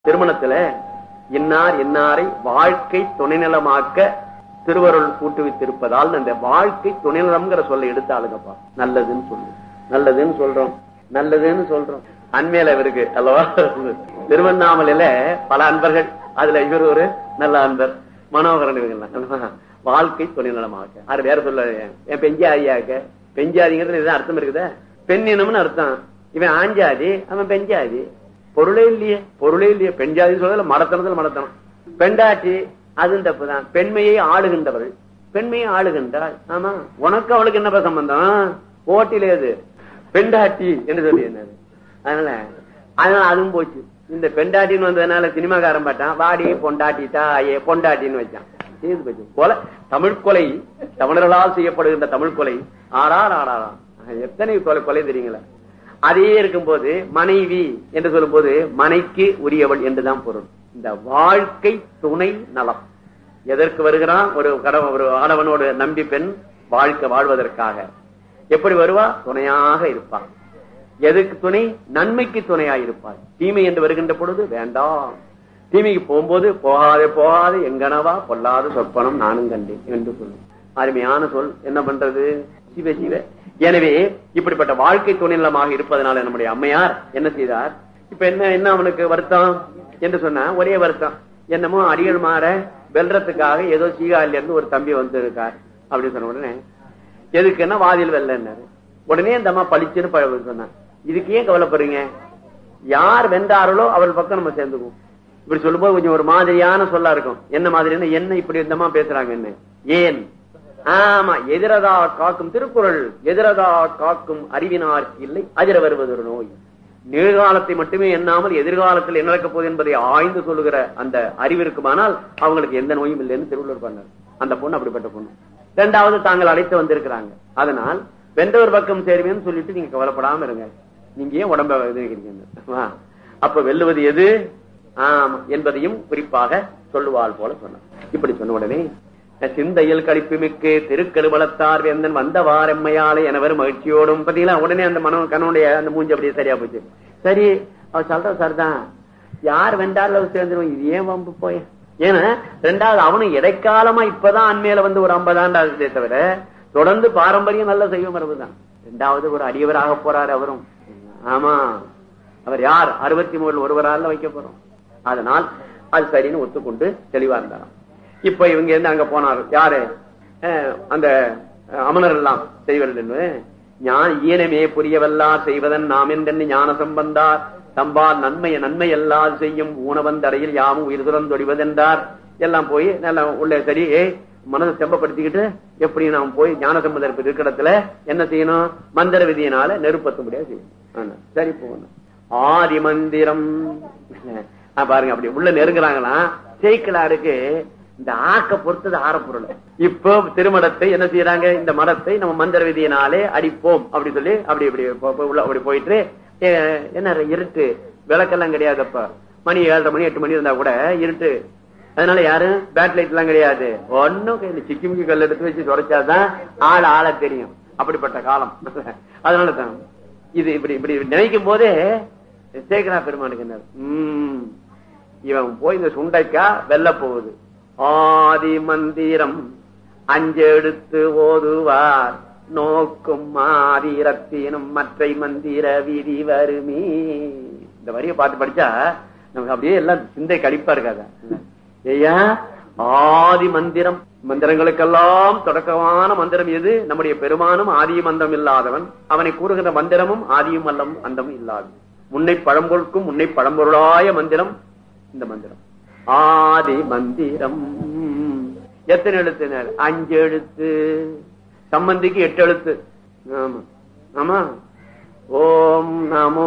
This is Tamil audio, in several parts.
திருமணத்துல இன்னார் இன்னாரை வாழ்க்கை துணைநலமாக்க திருவருள் கூட்டுவித்திருப்பதால் அந்த வாழ்க்கை துணைநலம்ங்கிற சொல்ல எடுத்து ஆளுங்கப்பா நல்லதுன்னு சொல்லு நல்லதுன்னு சொல்றோம் நல்லதுன்னு சொல்றோம் அண்மையில இவருக்கு அல்லவா திருவண்ணாமலையில பல அன்பர்கள் அதுல இவர் ஒரு நல்ல அன்பர் மனோகரன் இவங்கெல்லாம் வாழ்க்கை துணைநலமாக்க அது வேற சொல்ல என் பெஞ்சாதியாக்க பெஞ்சாதிங்கிறது இதுதான் அர்த்தம் இருக்குதா பெண்ணினம்னு அர்த்தம் இவன் ஆஞ்சாதி அவன் பெஞ்சாதி பொருளே இல்லையே பொருளே இல்லையே பெண்ஜாதி சொல்றதுல மடத்தனத்துல மடத்தனம் பெண்டாட்டி அதுவும் தப்புதான் பெண்மையை ஆளுகின்றவள் பெண்மையை ஆளுகின்றாள் ஆமா உனக்கு அவளுக்கு என்ன சம்பந்தம் போட்டியில அது பெண்டாட்டி என்று சொல்லி என்னது அதனால அதனால அதுவும் போச்சு இந்த பெண்டாட்டின்னு வந்ததுனால சினிமாக்காரன் பாட்டான் வாடி பொண்டாட்டி தாயே பொண்டாட்டின்னு வச்சான் தீர்ந்து போச்சு கொலை தமிழ் கொலை தமிழர்களால் செய்யப்படுகின்ற தமிழ் கொலை ஆறார் ஆறாராம் எத்தனை கொலை கொலை தெரியுங்களா அதே இருக்கும்போது மனைவி என்று சொல்லும் போது மனைக்கு உரியவள் என்றுதான் பொருள் இந்த வாழ்க்கை துணை நலம் எதற்கு வருகிறான் ஒரு கடவு ஒரு ஆடவனோடு நம்பி பெண் வாழ்க்கை வாழ்வதற்காக எப்படி வருவா துணையாக இருப்பான் எதுக்கு துணை நன்மைக்கு துணையா இருப்பாள் தீமை என்று வருகின்ற பொழுது வேண்டாம் தீமைக்கு போகும்போது போகாதே போகாது எங்கனவா பொல்லாத சொற்பனம் நானும் கண்டேன் என்று சொல்லும் அருமையான சொல் என்ன பண்றது சிவ சிவ எனவே இப்படிப்பட்ட வாழ்க்கை துணைநலமாக இருப்பதனால நம்முடைய அம்மையார் என்ன செய்தார் இப்ப என்ன என்ன அவனுக்கு வருத்தம் என்று சொன்னா ஒரே வருத்தம் என்னமோ அடிகள் மாற வெல்றதுக்காக ஏதோ சீகாலில இருந்து ஒரு தம்பி வந்து இருக்கார் அப்படின்னு சொன்ன உடனே எதுக்குன்னா வாதில் வெல்லன்னாரு உடனே இந்த அம்மா பளிச்சுன்னு பழ சொன்னான் இதுக்கு ஏன் கவலைப்படுறீங்க யார் வென்றார்களோ அவள் பக்கம் நம்ம சேர்ந்துக்குவோம் இப்படி சொல்லும்போது கொஞ்சம் ஒரு மாதிரியான சொல்லா இருக்கும் என்ன மாதிரின்னா என்ன இப்படி இந்த அம்மா பேசுறாங்க என்ன ஏன் ஆமா எதிரதா காக்கும் திருக்குறள் எதிரதா காக்கும் அறிவினார்க்கு இல்லை அதிர வருவது ஒரு நோய் நிகழ்காலத்தை மட்டுமே எண்ணாமல் எதிர்காலத்தில் என்ன நடக்க போகுது என்பதை ஆய்ந்து சொல்லுகிற அந்த அறிவு இருக்குமானால் அவங்களுக்கு எந்த நோயும் இல்லைன்னு திருவள்ளுவர் பண்ணார் அந்த பொண்ணு அப்படிப்பட்ட பொண்ணு இரண்டாவது தாங்கள் அழைத்து வந்திருக்கிறாங்க அதனால் வென்றவர் பக்கம் சேருவேன்னு சொல்லிட்டு நீங்க கவலைப்படாம இருங்க நீங்க ஏன் உடம்ப இது அப்ப வெல்லுவது எது ஆமா என்பதையும் குறிப்பாக சொல்லுவாள் போல சொன்னார் இப்படி சொன்ன உடனே சிந்தையில் கழிப்பு மிக்கு திருக்கருவளத்தார் வேந்தன் வந்தவார் எம்மையாலே எனவர் மகிழ்ச்சியோடும் பாத்தீங்களா உடனே அந்த மன கணவனுடைய அந்த மூஞ்சி அப்படியே சரியா போச்சு சரி அவர் சொல்ற சரிதான் யார் வென்றார்ல சேர்ந்துடும் இது ஏன் வம்பு போய ஏன்னா ரெண்டாவது அவனும் இடைக்காலமா இப்பதான் அண்மையில வந்து ஒரு ஐம்பது ஆண்டு தவிர தொடர்ந்து பாரம்பரியம் நல்ல செய்வ மரபுதான் ரெண்டாவது ஒரு அடியவராக போறாரு அவரும் ஆமா அவர் யார் அறுபத்தி மூணு ஒருவரால வைக்க போறோம் அதனால் அது சரின்னு ஒத்துக்கொண்டு தெளிவா இருந்தாராம் இப்ப இவங்க இருந்து அங்க போனார் யாரு அந்த அமனர் எல்லாம் செய்வது ஞான ஈனமே புரியவல்லார் செய்வதன் நாம் என்றென்னு ஞான சம்பந்தார் தம்பால் நன்மைய நன்மை எல்லாது செய்யும் ஊனவந்தடையில் யாமும் உயிர் துறந்தொடிவதென்றார் எல்லாம் போய் நல்லா உள்ள சரி மனதை செம்பப்படுத்திக்கிட்டு எப்படி நாம் போய் ஞான சம்பந்தர் இருக்கிற என்ன செய்யணும் மந்திர விதியினால நெருப்பத்த முடியாது செய்யணும் சரி போகணும் ஆதி மந்திரம் பாருங்க அப்படி உள்ள நெருங்குறாங்களா சேக்கலாருக்கு இந்த ஆக்க பொறுத்தது ஆரப்பொருள் இப்போ திருமணத்தை என்ன செய்யறாங்க இந்த மடத்தை நம்ம மந்திர விதியினாலே அடிப்போம் அப்படி சொல்லி அப்படி இப்படி உள்ள அப்படி போயிட்டு என்ன இருட்டு விளக்கெல்லாம் கிடையாதுப்ப மணி ஏழரை மணி எட்டு மணி இருந்தா கூட இருட்டு அதனால யாரும் பேட் லைட் எல்லாம் கிடையாது ஒன்னும் சிக்கி முக்கி கல் எடுத்து வச்சு தொடச்சாதான் ஆள் ஆள தெரியும் அப்படிப்பட்ட காலம் அதனாலதான் இது இப்படி இப்படி நினைக்கும் போதே சேகரா பெருமானுக்கு என்ன உம் இவன் போய் இந்த சுண்டைக்கா வெல்ல போகுது ஆதி மந்திரம் அஞ்செடுத்து ஓதுவார் நோக்கும் மாதிரத்தினும் மற்ற மந்திர விதி வருமே இந்த வரிய பாட்டு படிச்சா நமக்கு அப்படியே எல்லாம் சிந்தை கழிப்பா இருக்காத ஐயா ஆதி மந்திரம் மந்திரங்களுக்கெல்லாம் தொடக்கமான மந்திரம் எது நம்முடைய பெருமானும் ஆதியும் அந்தம் இல்லாதவன் அவனை கூறுகின்ற மந்திரமும் ஆதியும் அல்லம் அந்தமும் இல்லாது முன்னை பழம்பொருளுக்கும் முன்னை பழம்பொருளாய மந்திரம் இந்த மந்திரம் ஆதி மந்திரம் எத்தனை எழுத்து அஞ்சு எழுத்து சம்பந்திக்கு எட்டு எழுத்து ஆமா ஆமா ஓம் நமோ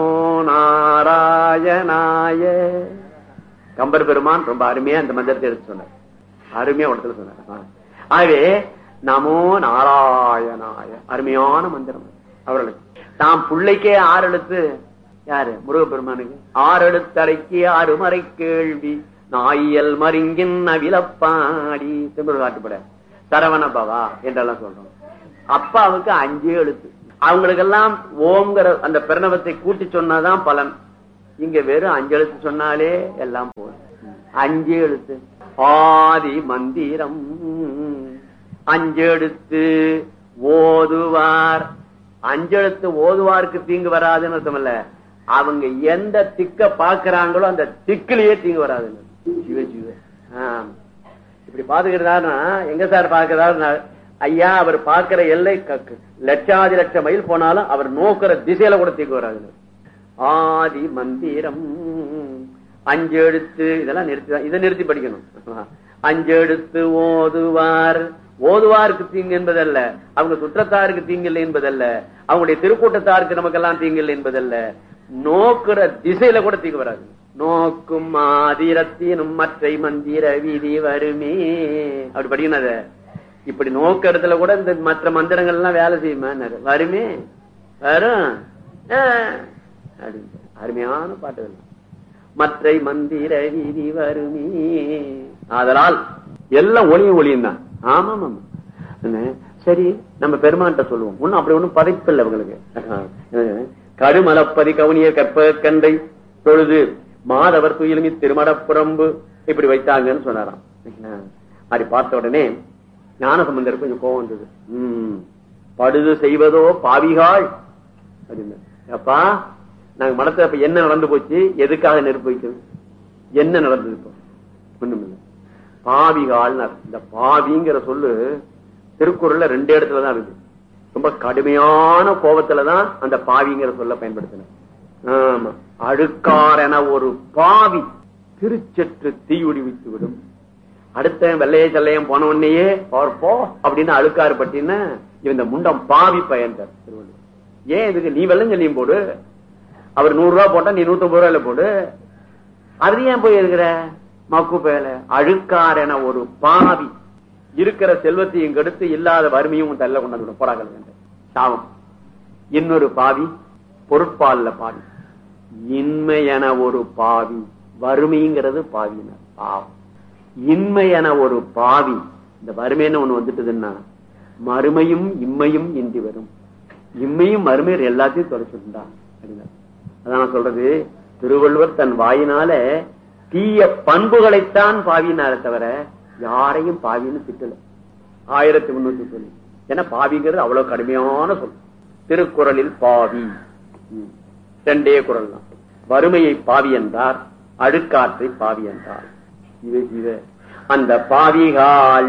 நாராயணாய கம்பர் பெருமான் ரொம்ப அருமையா அந்த மந்திரத்தை எடுத்து சொன்னார் அருமையா இடத்துல சொன்னார் ஆகவே நமோ நாராயணாய அருமையான மந்திரம் அவர்களுக்கு தாம் பிள்ளைக்கே ஆறு எழுத்து யாரு முருகப்பெருமானுக்கு ஆறு எழுத்தரைக்கு அருமறை கேள்வி நாயல் மருங்கின் அவிலப்பாடி திமிரு காட்டுப்பட சரவண பவா என்றெல்லாம் சொல்றோம் அப்பாவுக்கு அஞ்சே எழுத்து அவங்களுக்கெல்லாம் ஓம்ங்கிற அந்த பிரணவத்தை கூட்டி சொன்னாதான் பலன் இங்க வெறும் அஞ்சு எழுத்து சொன்னாலே எல்லாம் போதும் அஞ்சு எழுத்து ஆதி மந்திரம் அஞ்செழுத்து ஓதுவார் அஞ்செழுத்து ஓதுவாருக்கு தீங்கு வராதுன்னு அர்த்தம் இல்ல அவங்க எந்த திக்க பாக்குறாங்களோ அந்த திக்கிலேயே தீங்கு வராதுன்னு சிவ சிவ ஆம். இப்படி பாத்துக்கிறாருன்னா எங்க சார் பாக்குறாரு ஐயா அவர் பார்க்கிற எல்லை க- லட்சாதி லட்சம் மைல் போனாலும் அவர் நோக்கிற திசையில கூட தீங்கு வராதுன்னு ஆதி மந்திரம் அஞ்சு எழுத்து இதெல்லாம் நிறுத்தி இதை நிறுத்தி படிக்கணும் அஞ்சு எழுத்து ஓதுவார் ஓதுவாருக்கு தீங்கு என்பதல்ல அவங்க சுற்றத்தாருக்கு தீங்கு இல்லை என்பதல்ல அவங்களுடைய திருக்கூட்டத்தாருக்கு நமக்கெல்லாம் தீங்கு இல்லை என்பதல்ல நோக்குற திசையில கூட தீங்கு வராது நோக்கும் மாதிரத்தினும் மற்றை மந்திர விதி வருமே அப்படி படிக்கணும் அத இப்படி நோக்கறதுல கூட இந்த மற்ற மந்திரங்கள் எல்லாம் வேலை செய்யுமா வருமே வரும் ஆ, அப்படின்னு. அருமையான பாட்டுகள் மற்றை மந்திர விதி வருமே அதனால் எல்லாம் ஒளியும் ஒளியும் தான் ஆமா ஆமா என்ன, சரி நம்ம பெருமான்ட்ட சொல்லுவோம் ஒண்ணும் அப்படி ஒண்ணும் பதைப்பில்லை அவங்களுக்கு கடுமலப்பதி கவுனிய கற்ப கண்டை தொழுது மாதவர் துயிலுமி திருமடப்புறம்பு இப்படி வைத்தாங்கன்னு சொன்னாராம் அப்படி பார்த்த உடனே ஞானசம்பந்தர் கொஞ்சம் கோவம் வந்தது உம் படுது செய்வதோ பாவிகாள் அப்படின்னு அப்பா நாங்க மனத்துல அப்ப என்ன நடந்து போச்சு எதுக்காக நெருப்பு வைக்கிறது என்ன நடந்தது இப்போ ஒண்ணுமில்லை பாவிகால் இந்த பாவிங்கிற சொல்லு திருக்குறள்ல ரெண்டு இடத்துல தான் இருக்கு ரொம்ப கடுமையான கோபத்துலதான் அந்த பாவிங்கிற சொல்ல பயன்படுத்தின ஆமா அழுக்காரென ஒரு பாவி திருச்சற்று தீயுடி வைத்து விடும் அடுத்த வெள்ளைய செல்லையம் போன உடனேயே போ அப்படின்னு அழுக்காறு பட்டின இவன் இந்த முண்டம் பாவி பயன்றார் திருவள்ளுவர் ஏன் இதுக்கு நீ வெள்ளம் சொல்லியும் போடு அவர் நூறு ரூபாய் போட்டா நீ நூத்தி ஐம்பது ரூபாயில போடு அது ஏன் போய் இருக்கிற மக்கு பேல அழுக்காரென ஒரு பாவி இருக்கிற செல்வத்தையும் கெடுத்து இல்லாத வறுமையும் தள்ள கொண்டாந்து போறாங்க சாபம் இன்னொரு பாவி பொருட்பால்ல பாவி இன்மை என ஒரு பாவி வறுமைங்கிறது பாவினர் பாவம் இன்மை என ஒரு பாவி இந்த வறுமைன்னு ஒண்ணு வந்துட்டுதுன்னா மறுமையும் இம்மையும் இன்றி வரும் இம்மையும் மறுமையும் எல்லாத்தையும் தொலைச்சுட்டா அப்படின்னா அதான் நான் சொல்றது திருவள்ளுவர் தன் வாயினால தீய பண்புகளைத்தான் பாவினாரே தவிர யாரையும் பாவின்னு திட்டல ஆயிரத்தி முன்னூத்தி சொல்லி ஏன்னா பாவிங்கிறது அவ்வளவு கடுமையான சொல் திருக்குறளில் பாவி ம். ரெண்டே குரல் தான் வறுமையை பாவி என்றார் அழுக்காற்றை பாவி என்றார் இவ இவ அந்த பாவிகால்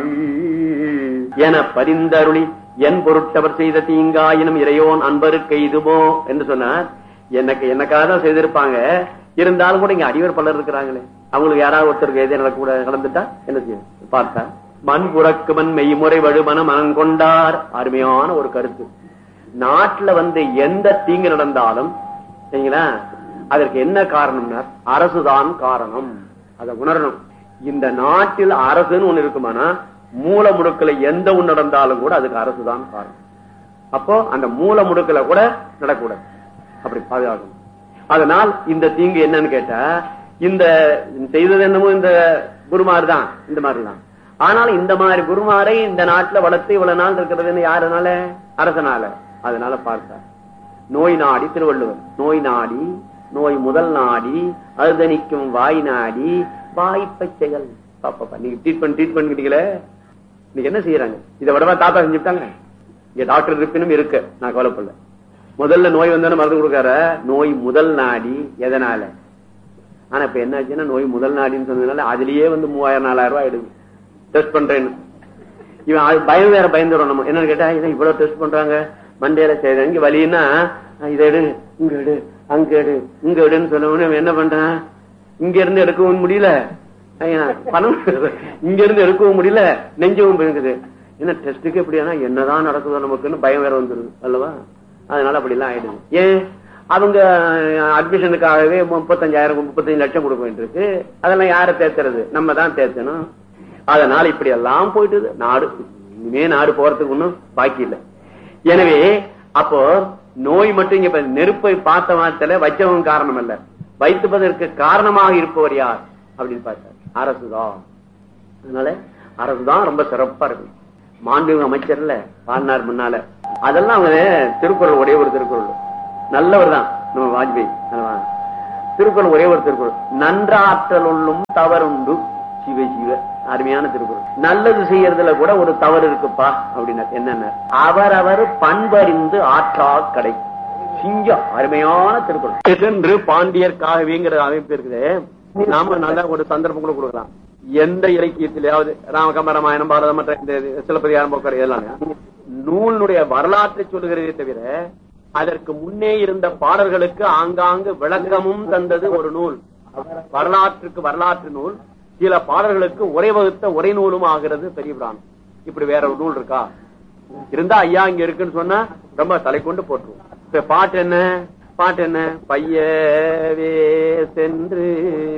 என பரிந்தருளி என் பொருட்டவர் செய்த தீங்காயினும் இறையோன் அன்பருக்கு இதுமோ என்று சொன்னார் எனக்கு எனக்காக தான் செய்திருப்பாங்க இருந்தாலும் கூட இங்க அடிவர் பலர் இருக்கிறாங்களே அவங்களுக்கு யாராவது ஒருத்தருக்கு எதே நடக்கூட நடந்துட்டா என்ன செய்ய பார்த்தா மண் புறக்குமன் மெய்முறை வழுமன மனம் கொண்டார் அருமையான ஒரு கருத்து நாட்டுல வந்து எந்த தீங்கு நடந்தாலும் சரிங்களா அதற்கு என்ன காரணம்னா அரசுதான் காரணம் அதை உணரணும் இந்த நாட்டில் அரசுன்னு ஒண்ணு இருக்குமானா மூல முடுக்கல எந்த ஒண்ணு நடந்தாலும் கூட அதுக்கு அரசுதான் காரணம் அப்போ அந்த மூல முடுக்கல கூட நடக்கூடாது அப்படி பாதுகாக்கணும் அதனால் இந்த தீங்கு என்னன்னு கேட்டா இந்த செய்தது என்னமோ இந்த குருமார் தான் இந்த மாதிரி தான் ஆனால் இந்த மாதிரி குருமாரை இந்த நாட்டுல வளர்த்து இவ்வளவு நாள் இருக்கிறதுன்னு யாருனால அரசனால அதனால பார்த்தார் நோய் நாடி திருவள்ளுவர் நோய் நாடி நோய் முதல் நாடி அழுதனிக்கும் வாய் நாடி வாய்ப்பை செயல் பாப்பா நீங்க ட்ரீட்மெண்ட் ட்ரீட்மெண்ட் கிட்டீங்களே இன்னைக்கு என்ன செய்யறாங்க இதை விடவா தாத்தா செஞ்சுட்டாங்க இங்க டாக்டர் இருப்பினும் இருக்கு நான் கவலைப்படல முதல்ல நோய் வந்தோன்னு மருந்து கொடுக்கார நோய் முதல் நாடி எதனால ஆனா இப்ப என்ன ஆச்சுன்னா நோய் முதல் நாடின்னு சொன்னதுனால அதுலயே வந்து மூவாயிரம் நாலாயிரம் ரூபாய் எடுக்கு டெஸ்ட் பண்றேன்னு இவன் அது பயம் வேற பயந்துடும் நம்ம என்னன்னு கேட்டா இதை இவ்வளவு டெஸ்ட் பண்றாங்க மண்டையில செய்யறாங்க இங்க வலின்னா இதை எடு இங்க எடு அங்க எடு இங்க எடுன்னு சொன்னவனே இவன் என்ன பண்றான் இங்க இருந்து எடுக்கவும் முடியல ஐயா, பணம் இங்க இருந்து எடுக்கவும் முடியல நெஞ்சவும் இருக்குது என்ன டெஸ்டுக்கு எப்படியானா என்னதான் நடக்குதோ நமக்குன்னு பயம் வேற வந்துருது அல்லவா அதனால அப்படி எல்லாம் ஆயிடுது ஏன் அவங்க அட்மிஷனுக்காகவே முப்பத்தஞ்சாயிரம் முப்பத்தஞ்சு லட்சம் கொடுக்க வேண்டியிருக்கு அதெல்லாம் யாரை தேத்துறது நம்ம தான் தேத்தணும் அதனால இப்படி எல்லாம் போயிட்டு நாடு இனிமே நாடு போறதுக்கு ஒண்ணும் பாக்கி இல்லை எனவே அப்போ நோய் மட்டும் இங்க இப்ப நெருப்பை பார்த்த மாத்திர வச்சவங்க காரணம் அல்ல வைத்துப்பதற்கு காரணமாக இருப்பவர் யார் அப்படின்னு பார்த்தார் அரசுதான் அதனால அரசுதான் ரொம்ப சிறப்பா இருக்கும் மாண்புமிகு அமைச்சர்ல பாடினார் முன்னால அதெல்லாம் அவங்க திருக்குறள் ஒரே ஒரு திருக்குறள் நல்லவர் தான் நம்ம வாஜ்பாய் அல்லவா? திருக்குறள் ஒரே ஒரு திருக்குறள் நன்றாற்றல் உள்ளும் தவறுண்டு சிவ சிவ அருமையான திருக்குறள் நல்லது செய்யறதுல கூட ஒரு தவறு இருக்குப்பா அப்படின்னா என்னென்ன அவரவர் பண்பறிந்து ஆற்றா கடை சிங்கம் அருமையான திருக்குறள் என்று பாண்டியர்காகவேங்கிற அமைப்பு இருக்குது நாம நல்ல ஒரு சந்தர்ப்பம் கூட கொடுக்கலாம் எந்த இலக்கியத்திலேயாவது ராமகம்பராமாயணம் பாரதம் மற்ற இந்த சிலப்பதிகாரம் போக்குவரத்து இதெல்லாம் நூலினுடைய வரலாற்றை சொல்லுகிறதே தவிர அதற்கு முன்னே இருந்த பாடல்களுக்கு ஆங்காங்கு விளக்கமும் தந்தது ஒரு நூல் வரலாற்றுக்கு வரலாற்று நூல் சில பாடல்களுக்கு உரை வகுத்த உரை நூலும் ஆகிறது பெரிய புராணம் இப்படி வேற ஒரு நூல் இருக்கா இருந்தா ஐயா இங்க இருக்குன்னு சொன்னா ரொம்ப தலை கொண்டு போட்டுருவோம் இப்ப பாட்டு என்ன பாட்டு என்ன பையவே சென்று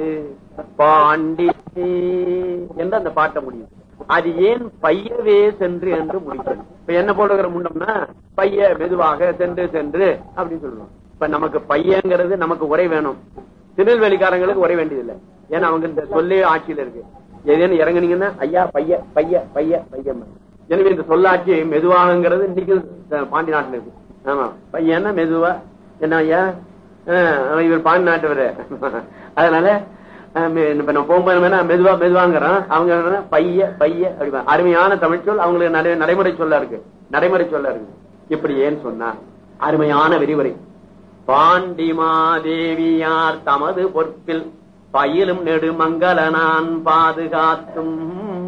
பாண்டி என்று அந்த பாட்டை முடியும் அது ஏன் பையவே சென்று என்று முடிக்கிறது இப்ப என்ன போடுகிற முன்னம்னா பைய மெதுவாக சென்று சென்று அப்படின்னு சொல்லணும் இப்ப நமக்கு பையங்கிறது நமக்கு உரை வேணும் திருநெல்வேலிக்காரங்களுக்கு உரை வேண்டியதில்லை ஏன்னா அவங்க இந்த சொல்லே ஆட்சியில இருக்கு ஏதேனும் இறங்குனீங்கன்னா ஐயா பைய பைய பைய பையன் எனவே இந்த சொல்லாட்சி மெதுவாகங்கிறது இன்னைக்கு பாண்டி நாட்டுல இருக்கு ஆமா பையன்னா மெதுவா என்ன ஐயா ஆஹ் இவர் பாண்டி நாட்டவர் அதனால ஆஹ் மெ- இப்ப நம்ம போகும்போது மெதுவா மெதுவாங்கிறோம் அவங்க என்னன்னா பைய பைய அப்படி அருமையான தமிழ் சொல் அவங்களுக்கு நடை- நடைமுறை சொல்ல இருக்கு நடைமுறை சொல்ல இருக்கு இப்படி ஏன்னு சொன்னா அருமையான விரிவுரை பாண்டிமாதேவியார் தமது பொற்பில் பயிலும் நெடுமங்கல நான் பாதுகாத்தும்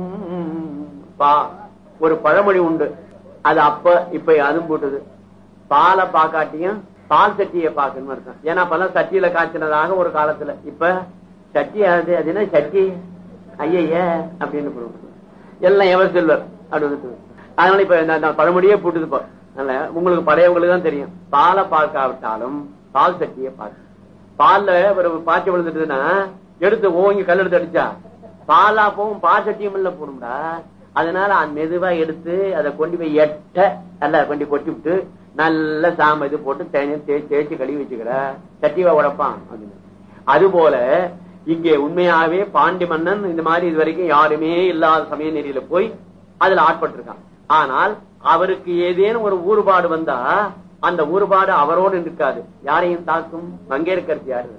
பா ஒரு பழமொழி உண்டு அது அப்ப இப்ப அதுவும் போட்டது பாலை பாக்காட்டியும் பால் சட்டியை பாக்கணும் அர்த்தம் ஏன்னா அப்பெல்லாம் சட்டியில காய்ச்சினதாக ஒரு காலத்துல இப்ப சட்டி அது அது என்ன சட்டி ஐய அப்படின்னு போடுவாங்க. எல்லாம் எவர் செல்வர் அப்படின்னு அதனால இப்ப இந்த- இந்த பழமொழியே போட்டுது இப்போ அதனால உங்களுக்கு பழையவங்களுக்கு தான் தெரியும் பாலை பார்க்காவிட்டாலும் பால் சட்டியை பார்க்க பால்ல ஒரு பாய்ச்சி விழுந்துட்டுதுன்னா எடுத்து ஓங்கி கல் எடுத்து அடிச்சா பாலா போகும் பால் சட்டியும் இல்ல போடும்டா அதனால அந்த மெதுவா எடுத்து அதை கொண்டு போய் எட்ட நல்லா கொண்டு கொட்டி விட்டு நல்ல சாம இது போட்டு தேய்ச்சி தேய்ச்சி தேய்ச்சி கழுவி வச்சுக்கிற சட்டிவா உடைப்பான் அப்படின்னு அது போல இங்கே உண்மையாவே பாண்டி மன்னன் இந்த மாதிரி இது வரைக்கும் யாருமே இல்லாத சமய நெறியில போய் அதுல ஆட்பட்டிருக்கான் ஆனால் அவருக்கு ஏதேனும் ஒரு ஊறுபாடு வந்தா அந்த ஊறுபாடு அவரோடு இருக்காது யாரையும் தாக்கும் மங்கேற்கருத்து யாரு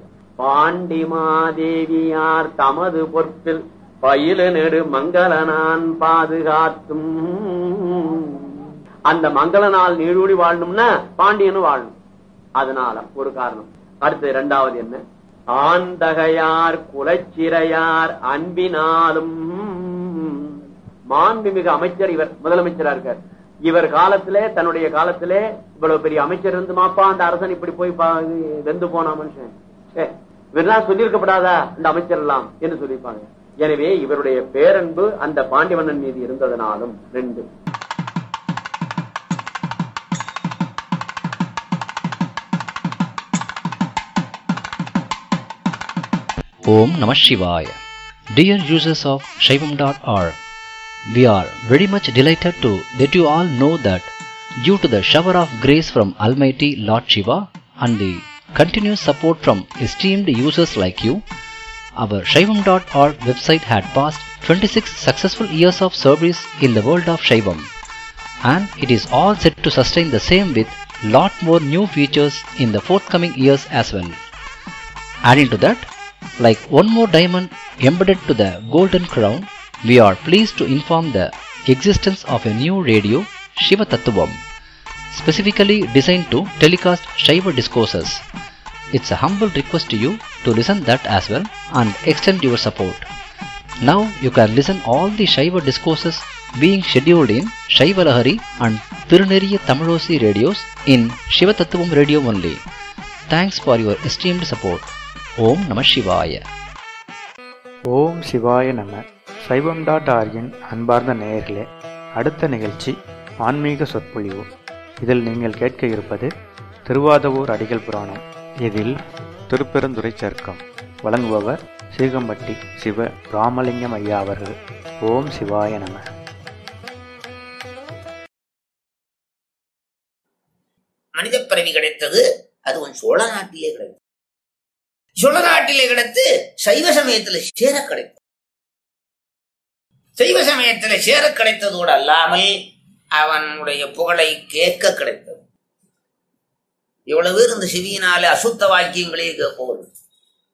பாண்டிமாதேவியார் தமது பொற்பில் பயில நெடு மங்கள நான் பாதுகாத்தும் அந்த மங்கள நாள் நீடூடி வாழணும்னா பாண்டியனும் வாழணும் அதனால ஒரு காரணம் அடுத்து இரண்டாவது என்ன ஆந்தகையார் குலச்சிறையார் அன்பினாலும் மாண்புமிகு அமைச்சர் இவர் முதலமைச்சரா இருக்கார் இவர் காலத்திலே தன்னுடைய காலத்திலே இவ்வளவு பெரிய அமைச்சர் இருந்துமாப்பா அந்த அரசன் இப்படி போய் பா- வெந்து போனா மனுஷன் ச்சே, இவரெல்லாம் சொல்லியிருக்கப்படாதா இந்த அமைச்சர் எல்லாம் என்று சொல்லியிருப்பாங்க எனவே இவருடைய பேரன்பு அந்த பாண்டியமன்னன் மீது இருந்ததனாலும் ரெண்டு Om Namah Shivaya. Dear users of Shaivam.org, we are very much delighted to let you all know that due to the shower of grace from Almighty Lord Shiva and the continuous support from esteemed users like you, our Shaivam.org website had passed 26 successful years of service in the world of Shaivam and it is all set to sustain the same with lot more new features in the forthcoming years as well. Adding to that, like one more diamond embedded to the golden crown, we are pleased to inform the existence of a new radio, Shiva Tattvam, specifically designed to telecast Shiva discourses. It's a humble request to you to listen that as well and extend your support. Now you can listen all the Shiva discourses being scheduled in Shiva Lahari and Tiruneriya Tamilosi radios in Shiva Tattvam radio only. Thanks for your esteemed support. ஓம் நம சிவாய ஓம் சிவாய நம சைவம் டாட் ஆர்கின் அன்பார்ந்த நேயர்களே அடுத்த நிகழ்ச்சி ஆன்மீக சொற்பொழிவு இதில் நீங்கள் கேட்க இருப்பது திருவாதவூர் அடிகள் புராணம் இதில் திருப்பெருந்துறை சர்க்கம் வழங்குபவர் சீகம்பட்டி சிவ ராமலிங்கம் ஐயா அவர்கள் ஓம் சிவாய நம மனித பிறவி கிடைத்தது அது உன் சோழ நாட்டிலே கிடைத்தது சோழ நாட்டிலே கிடைத்து சைவ சமயத்துல சேர கிடைத்தது சைவ சமயத்துல சேர கிடைத்ததோடு அல்லாமல் அவனுடைய புகழை கேட்க கிடைத்தது இவ்வளவு பேர் இந்த சிவியினாலே அசுத்த வாக்கியங்களே கேட்பவர்கள்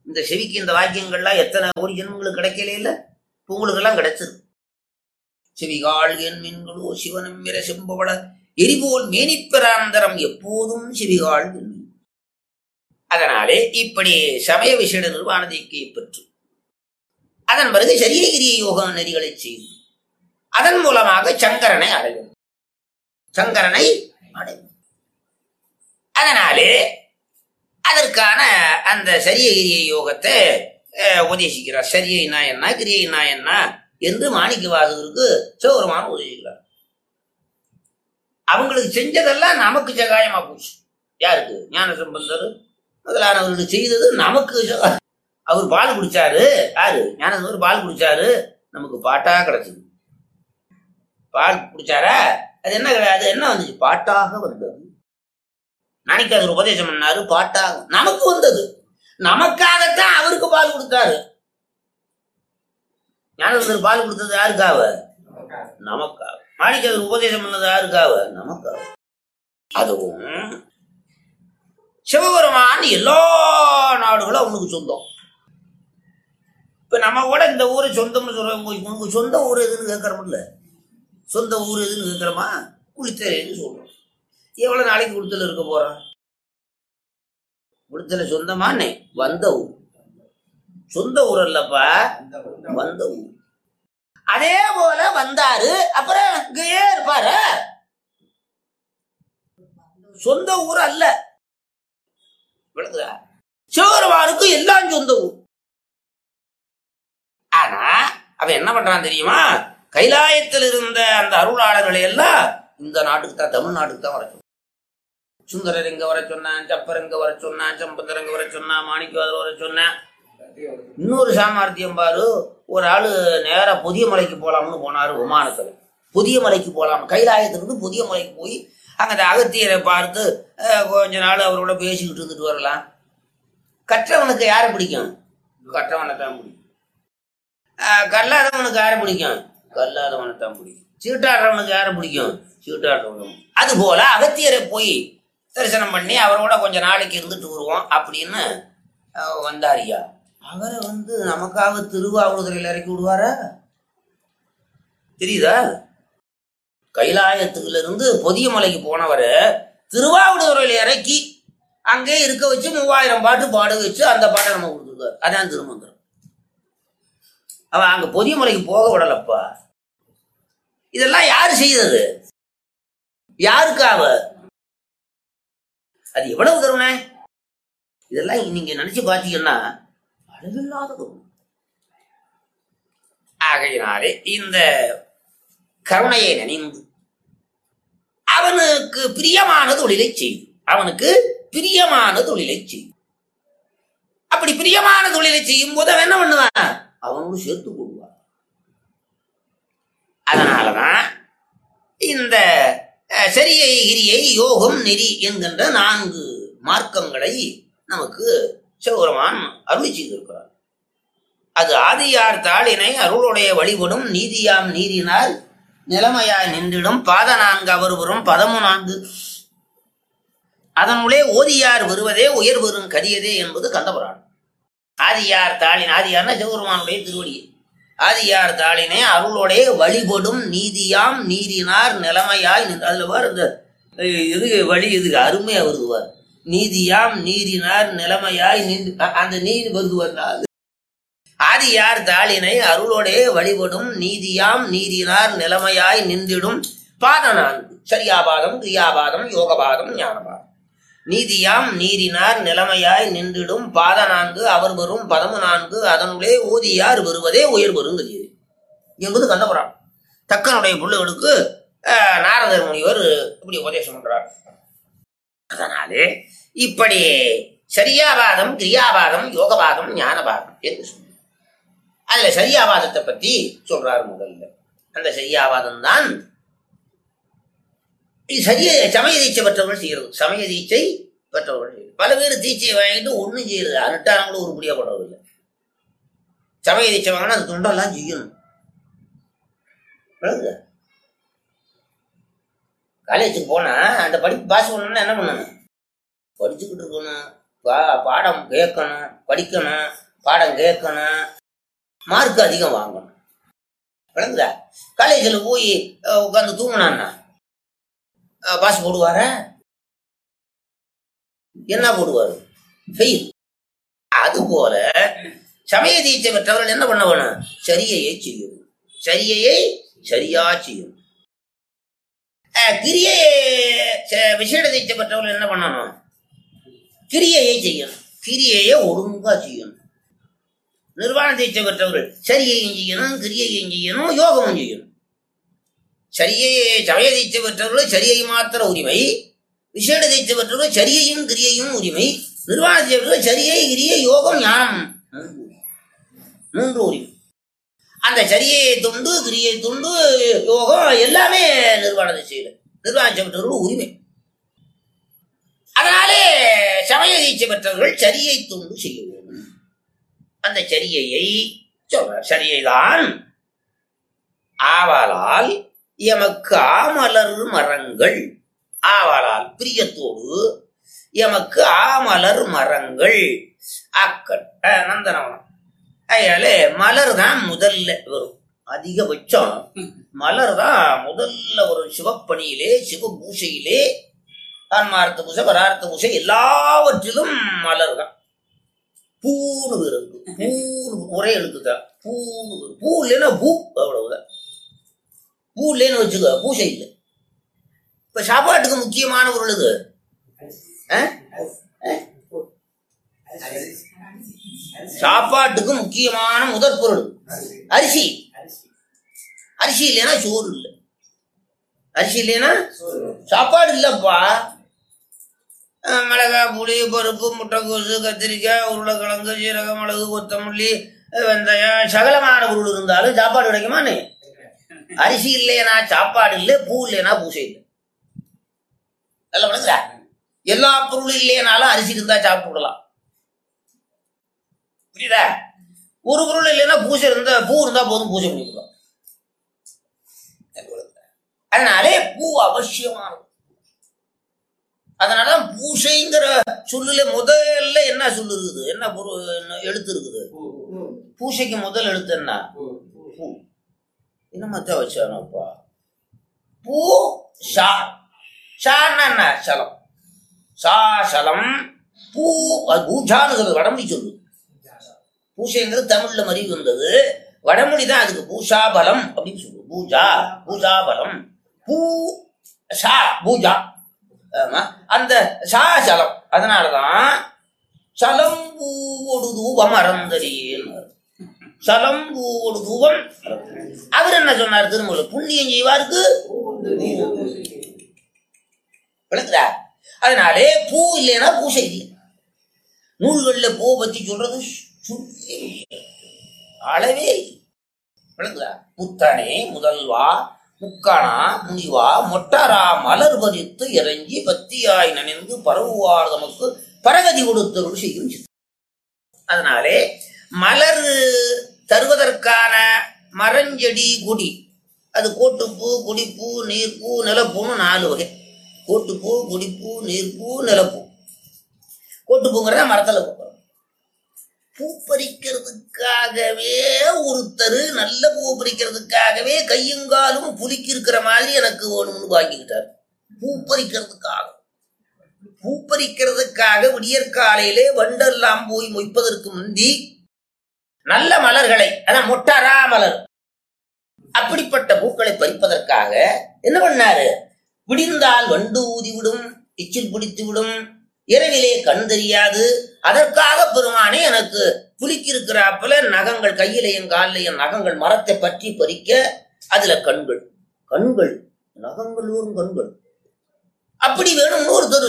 இந்த செவிக்கு இந்த வாக்கியங்கள்லாம் எத்தனை கோடி ஜென்மங்களுக்கு கிடைக்கல இல்ல இப்ப உங்களுக்கு எல்லாம் கிடைச்சது செவிகாள் என் மீன்களோ சிவனும் மிர செம்பவள எரிபோல் மேனிப்பிராந்தரம் எப்போதும் செவிகாள் என் மீன். அதனாலே இப்படி சமய விசேட நிர்வாணதைக்கு பெற்று அதன் பிறகு சரியகிரிய யோக நெறிகளை செய்து அதன் மூலமாக சங்கரனை அடையும் சங்கரனை அடையும் அதனாலே அதற்கான அந்த சரியகிரிய யோகத்தை அஹ், உபதேசிக்கிறார் சரியைனா என்ன கிரியைனா என்ன என்று மாணிக்க வாசகருக்கு சிவபெருமான் உபதேசிக்கிறார் அவங்களுக்கு செஞ்சதெல்லாம் நமக்கு சகாயமா போச்சு யாருக்கு ஞான சம்பந்தர் முதலானவர்களுக்கு செய்தது நமக்கு சகா- அவர் பால் குடிச்சாரு யாரு ஞானசம்பந்தர் பால் குடிச்சாரு நமக்கு பாட்டா கிடைச்சது பால் குடிச்சாரா அது என்ன அது என்ன வந்துச்சு பாட்டாக வந்தது நாளைக்கு அது உபதேசம் பண்ணாரு பாட்டாக நமக்கு வந்தது நமக்காகத்தான் அவருக்கு பால் கொடுத்தாரு ஞானசம்பந்தர் பால் கொடுத்தது யாருக்காக நமக்காக மாணிக்க அவர் உபதேசம் பண்ணது யாருக்காக நமக்காக அதுவும் சிவபெருமான் எல்லா நாடுகளும் அவனுக்கு சொந்தம் இப்ப நம்ம கூட இந்த ஊரு சொந்தம்னு சொல்றோம் உனக்கு சொந்த ஊர் எதுன்னு கேட்கறோம்ல சொந்த ஊர் எதுன்னு கேட்கறோமா குளித்தலைன்னு சொல்றோம் எவ்வளவு நாளைக்கு குளித்தல இருக்க போறான் குளித்தல சொந்தமானே வந்த ஊர் சொந்த ஊர் அல்லப்பா வந்த ஊர் அதே போல வந்தாரு அப்புறம் இங்கேயே இருப்பாரு சொந்த ஊர் அல்ல விளக்குதா சிவபெருமானுக்கு எல்லாம் சொந்த ஊர் ஆனா அவன் என்ன பண்றான் தெரியுமா கைலாயத்தில் இருந்த அந்த அருளாளர்களை எல்லாம் இந்த நாட்டுக்கு தான் தமிழ்நாட்டுக்கு தான் வர சொன்னான் சுந்தரர் இங்க வர சொன்னான் சப்பர் இங்க வர சொன்னான் சம்பந்தர் இங்க வர சொன்னான் மாணிக்கவாதர் வர சொன்னான் இன்னொரு சாமர்த்தியம் பாரு ஒரு ஆளு நேரா புதிய மலைக்கு போலாம்னு போனாரு விமானத்துல புதிய மலைக்கு போலாம் கைலாயத்திலிருந்து புதிய மலைக்கு போய் அங்க அந்த அகத்தியரை பார்த்து அஹ், கொஞ்ச நாள் அவரோட பேசிக்கிட்டு இருந்துட்டு வரலாம் கற்றவனுக்கு யாரை பிடிக்கும் கற்றவனை தான் பிடிக்கும் அஹ், கல்லாதவனுக்கு யாரை பிடிக்கும் கல்லாதவனை தான் பிடிக்கும் சீட்டாடுறவனுக்கு யாரை பிடிக்கும் சீட்டாடுறவனும் அது போல அகத்தியரை போய் தரிசனம் பண்ணி அவரோட கொஞ்ச நாளைக்கு இருந்துட்டு வருவோம் அப்படின்னு அஹ், வந்தாரியா அவரை வந்து நமக்காக திருவாவூதுறையில் இறக்கி விடுவாரா தெரியுதா கைலாயத்துல இருந்து பொதிய மலைக்கு போனவரை திருவாவூதுறையில் இறக்கி அங்கே இருக்க வச்சு மூவாயிரம் பாட்டு பாட வச்சு அந்த பாட்டை நம்ம கொடுத்துருக்காரு அதான் திருமந்திரம் அவன் அங்க பொதிய மலைக்கு போக விடலப்பா இதெல்லாம் யாரு செய்தது யாருக்காக அது எவ்வளவு கருணை இதெல்லாம் நீங்க நினைச்சு பாத்தீங்கன்னா அளவில்லாத கருணை ஆகையினாலே இந்த கருணையை நினைந்து அவனுக்கு பிரியமான தொழிலை செய்யும் அவனுக்கு பிரியமான தொழிலை செய்யும் அப்படி பிரியமான தொழிலை செய்யும் போது அவன் என்ன பண்ணுவான் அவனோடு சேர்த்து கொள்வான் அதனாலதான் இந்த அஹ், சரியை கிரியை யோகம் நெறி என்கின்ற நான்கு மார்க்கங்களை நமக்கு சிவபெருமான் அருளி செய்திருக்கிறார் அது ஆதியார் தாளினை அருளுடைய வழிபடும் நீதியாம் நீரினால் நிலைமையாய் நின்றிடும் பாத நான்கு அவர் வரும் பதமு நான்கு அதனுள்ளே ஓதியார் வருவதே உயர் வரும் கரியதே என்பது கந்தபுராணம் ஆதியார் தாளின் ஆதியார்னா சிவபெருமானுடைய திருவடி ஆதியார் தாளினை அருளுடைய வழிபடும் நீதியாம் நீரினார் நிலைமையாய் நின்று அதுல பாரு இந்த அஹ், இது வழி இதுக்கு அருமையா வருதுவார் நீதியாம் நீரினார் நிலைமையாய் நின்று அ- அந்த நீர் வருதுவார் ஆதியார் தாளினை அருளோடே வழிபடும் நீதியாம் நீரினார் நிலைமையாய் நின்றிடும் பாத நான்கு சரியாபாதம் கிரியாபாதம் யோகபாதம் ஞானபாதம் நீதியாம் நீரினார் நிலைமையாய் நின்றிடும் பாத நான்கு அவர் வரும் பதமு நான்கு அதனுள்ளே ஊதியார் வருவதே உயர் வருங்கிறது என்பது கந்தபுராணம் தக்கனுடைய பிள்ளைகளுக்கு அஹ், நாரதர் முனிவர் இப்படி உபதேசம் பண்றார் அதனாலே இப்படி சரியாபாதம் கிரியாபாதம் யோகபாதம் ஞானபாதம் என்று சொன்னார் அதுல சரியாவாதத்தை பத்தி சொல்றாரு முதல்ல அந்த சரியாவாதம் தான் இது சரிய சமய தீட்சை பெற்றவர்கள் செய்யறது சமய தீட்சை பெற்றவர்கள் செய்யறது பல பேர் தீட்சையை வாங்கிட்டு ஒண்ணும் செய்யறது அனுட்டானங்களும் உருப்படியா படுறது இல்லை சமய தீட்சை வாங்கினா அந்த தொண்டெல்லாம் செய்யணும் விளங்குதா? காலேஜுக்கு போனா அந்த படிப்பு பாஸ் பண்ணணும்னா என்ன பண்ணணும் படிச்சுக்கிட்டு இருக்கணும் பா- பாடம் கேட்கணும் படிக்கணும் பாடம் கேட்கணும் மார்க் அதிகம் வாங்கணும் விளங்குதா காலேஜில் போய் உட்காந்து தூங்கினான்னா பாஸ் போடுவாரா என்ன போடுவார் ஃபெயில் அது போல சமய தீட்சை பெற்றவர்கள் என்ன பண்ண வேணும் சரியையை செய்யும் சரியையை சரியா செய்யும் அஹ், கிரியையை ச- விசேட தீட்சை பெற்றவர்கள் என்ன பண்ணணும் கிரியையை செய்யணும் கிரியையை ஒழுங்கா செய்யணும் நிர்வாண தீட்சை பெற்றவர்கள் சரியையும் செய்யணும் கிரியையும் செய்யணும் யோகமும் செய்யணும் சரியை சமய தீட்சை பெற்றவர்கள் சரியை மாத்திர உரிமை விசேட தீட்சை பெற்றவர்கள் சரியையும் கிரியையும் உரிமை நிர்வாண தீட்சை பெற்றவர்கள் சரியை கிரியை யோகம் ஞானம் மூன்று உரிமை அந்த சரியை துண்டு கிரியை துண்டு யோகம் எல்லாமே நிர்வாண திசையில் நிர்வாண தீட்சை பெற்றவர்கள் உரிமை அதனாலே சமய தீட்சை பெற்றவர்கள் சரியை துண்டு செய்ய வேண்டும் அந்த சரியையை சொல்ற சரியை தான் ஆவாலால் எமக்கு ஆமலர் மரங்கள் ஆவாலால் பிரியத்தோடு எமக்கு ஆமலர் மரங்கள் ஆக்கள் அஹ், நந்தனவனம் அதனால மலர் தான் முதல்ல வரும் அதிகபட்சம் மலர் தான் முதல்ல ஒரு சிவப்பணியிலே சிவ பூசையிலே ஆன்மார்த்த பூசை பரார்த்த பூசை எல்லாவற்றிலும் மலர் தான் பூன்னு பேர் இருக்கு பூன்னு ஒரே எழுத்து தான் பூன்னு பேரு. பூ இல்லைன்னா பூ அவ்வளவுதான் பூ இல்லைன்னு வச்சுக்க பூசை இல்லை இப்ப சாப்பாட்டுக்கு முக்கியமான பொருள் இது ஆ? ஆ? சாப்பாட்டுக்கு முக்கியமான முதற் பொருள் அரிசி அரிசி இல்லைன்னா சோறு இல்லை அரிசி இல்லைன்னா சாப்பாடு இல்லப்பா அஹ் மிளகாய் புளி பருப்பு முட்டைக்கோசு கத்திரிக்காய் உருளைக்கிழங்கு சீரகம் மிளகு கொத்தமல்லி அஹ் வெந்தயம் சகலமான பொருள் இருந்தாலும் சாப்பாடு கிடைக்குமான்னு அரிசி இல்லைனா சாப்பாடு இல்லை பூ இல்லைனா பூசை இல்லை நல்ல மனசுல எல்லா பொருளும் இல்லைனாலும் அரிசி இருந்தா சாப்பிட்டு விடலாம் புரியுதா ஒரு பொருள் இல்லைன்னா பூசை இருந்தா பூ இருந்தா போதும் பூஜை பண்ணிக்கலாம் அதனாலே பூ அவசியமானது அதனால பூசைங்கிற சொல்லுல முதல்ல என்ன சொல்லு இருக்குது என்ன பொருள் என்ன எழுத்து இருக்குது பூசைக்கு முதல் எழுத்து என்ன பூ என்ன மத்த வச்சானப்பா பூ ஷா ஷான்னா என்ன சலம் சா சலம் பூ அது பூஜான்னு சொல்லுது வடமொழி சொல்லு பூசைங்கிறது தமிழ்ல மறிவு வந்தது வடமொழி தான் அதுக்கு பூஷா பலம் அப்படின்னு சொல்லுவோம் பூஜா பூஜா பலம் பூ ஷா பூஜா ஆமா அந்த சா சலம் அதனாலதான் சலம் பூவோடு தூபம் அறந்தறியேன்னு சலம் பூவோடு தூபம் அவர் என்ன சொன்னார் திருமூல புண்ணியம் செய்வாருக்கு விளக்குதா அதனாலே பூ இல்லைன்னா பூசை இல்லை நூல்கள்ல பூ பத்தி சொல்றது சுத்தி அளவே இல்லை. விளங்குதா புத்தனே முதல்வா முக்கணா முனிவா மொட்டாரா மலர் பறித்து இறங்கி பத்தியாய் நனைந்து பரவுவார் தமக்கு பரகதி கொடுத்தருள் செய்யும் சித்தம். அதனாலே மலர் தருவதற்கான மரஞ்செடி கொடி அது கோட்டுப்பூ குடிப்பூ நீர்ப்பூ நிலப்பூன்னு நாலு வகை கோட்டுப்பூ குடிப்பூ நீர்ப்பூ நிலப்பூ கோட்டுப்பூங்கிறத மரத்துல பூக்கிறோம் பூ பறிக்கிறதுக்காகவே ஒருத்தர் நல்ல பூ பறிக்கிறதுக்காகவே கையுங்காலும் புலிக்கு இருக்கிற மாதிரி எனக்கு வேணும்னு வாங்கிக்கிட்டார் பூ பறிக்கிறதுக்காக பூ பறிக்கிறதுக்காக விடியற்காலையிலே வண்டெல்லாம் போய் மொய்ப்பதற்கு முந்தி நல்ல மலர்களை அதான் மொட்டாரா மலர் அப்படிப்பட்ட பூக்களை பறிப்பதற்காக என்ன பண்ணாரு விடிந்தால் வண்டு ஊதி விடும் எச்சில் பிடித்து விடும் இரவிலே கண் தெரியாது அதற்காக பெருமானே எனக்கு புலிக்கு இருக்கிறாப்புல நகங்கள் கையிலையும் காலிலையும் நகங்கள் மரத்தை பற்றி பறிக்க அதுல கண்கள் கண்கள் நகங்கள் ஒரு கண்கள் அப்படி வேணும்னு ஒருத்தர்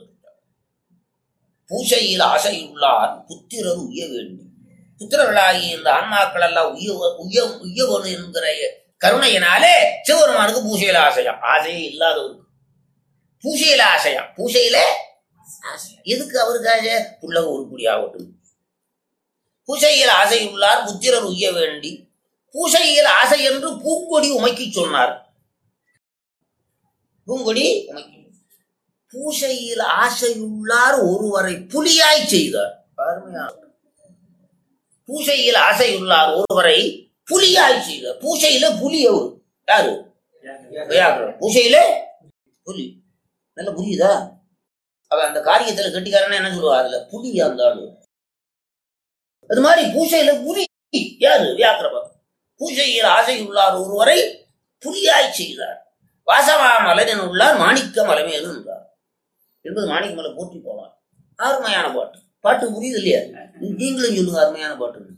பூசையில் ஆசையுள்ளார் புத்திரர் உய்ய வேண்டும் புத்திரர்களாகிய இந்த ஆன்மாக்கள் எல்லாம் உய்ய உய்ய உய்யவனு என்கிற கருணையினாலே சிவபெருமானுக்கு பூசையில ஆசையா ஆசையே இல்லாதவருக்கு பூசையில ஆசையா பூசையில ஆசையா எதுக்கு அவருக்கு ஆசை புள்ளக உருப்படி ஆகட்டும் பூசையில் ஆசையுள்ளார் புத்திரர் உய்ய வேண்டி பூசையில் ஆசை என்று பூங்கொடி உமைக்கு சொன்னார் பூங்கொடி உமைக்கு பூசையில் ஆசையுள்ளார் ஒருவரை புலியாய் செய்தார் அருமையான பூசையில் ஆசையுள்ளார் ஒருவரை புலியாய் செய்தார் பூசையில புலி அவரு யாரு வியாகரன். பூசையில புலி நல்ல புரியுதா அவ அந்த காரியத்துல கட்டிக்காரன்னா என்ன சொல்லுவா அதுல புலி அந்த ஆளு அது மாதிரி பூசையில புலி யாரு வியாக்கிரபம் பூசையில் ஆசையுள்ளார் ஒருவரை புலியாய் செய்தார் வாசவா மலரின் உள்ளார் மாணிக்க மலமேலும் என்றார் என்பது மாணிக்க மலை போற்றி போவார் அருமையான பாட்டு பாட்டு புரியுது இல்லையா நீங்களும் சொல்லுங்க அருமையான பாட்டு